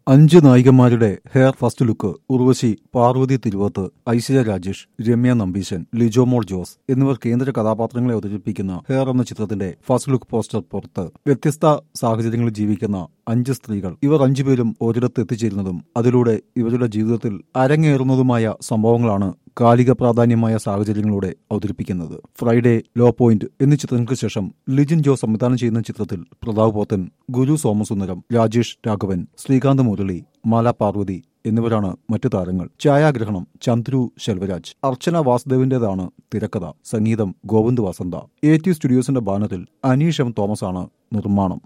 അഞ്ച് നായികമാരുടെ hair first look Urvashi Parvathy Thiruvothu Aishwarya Rajesh Ramya Nambeesan Lijomol Jose എന്നിവർ കേന്ദ്ര കഥാപാത്രങ്ങളെ അവതരിപ്പിക്കുന്ന ഹെയർ എന്ന ചിത്രത്തിന്റെ ഫസ്റ്റ് ലുക്ക് പോസ്റ്റർ പുറത്ത് വ്യത്യസ്ത സാഹചര്യങ്ങളിൽ ജീവിക്കുന്ന അഞ്ച് സ്ത്രീകൾ ഇവർ അഞ്ചുപേരും ഒരിടത്ത് എത്തിച്ചേരുന്നതും അതിലൂടെ ഇവരുടെ ജീവിതത്തിൽ അരങ്ങേറുന്നതുമായ സംഭവങ്ങളാണ് കാലിക പ്രാധാന്യമായ സാഹചര്യങ്ങളോടെ അവതരിപ്പിക്കുന്നത് ഫ്രൈഡേ ലോ പോയിന്റ് എന്നീ ചിത്രങ്ങൾക്ക് ശേഷം ലിജിൻ ജോ സംവിധാനം ചെയ്യുന്ന ചിത്രത്തിൽ പ്രതാപ് പോത്തൻ ഗുരു സോമസുന്ദരം രാജേഷ് രാഘവൻ ശ്രീകാന്ത് മുരളി മാല പാർവതി എന്നിവരാണ് മറ്റു താരങ്ങൾ ഛായാഗ്രഹണം ചന്ദ്രു ശെൽവരാജ് അർച്ചന വാസുദേവിന്റേതാണ് തിരക്കഥ സംഗീതം ഗോവിന്ദ് വസന്ത എ ടി സ്റ്റുഡിയോസിന്റെ ബാനറിൽ അനീഷ് എം തോമസ് ആണ് നിർമ്മാണം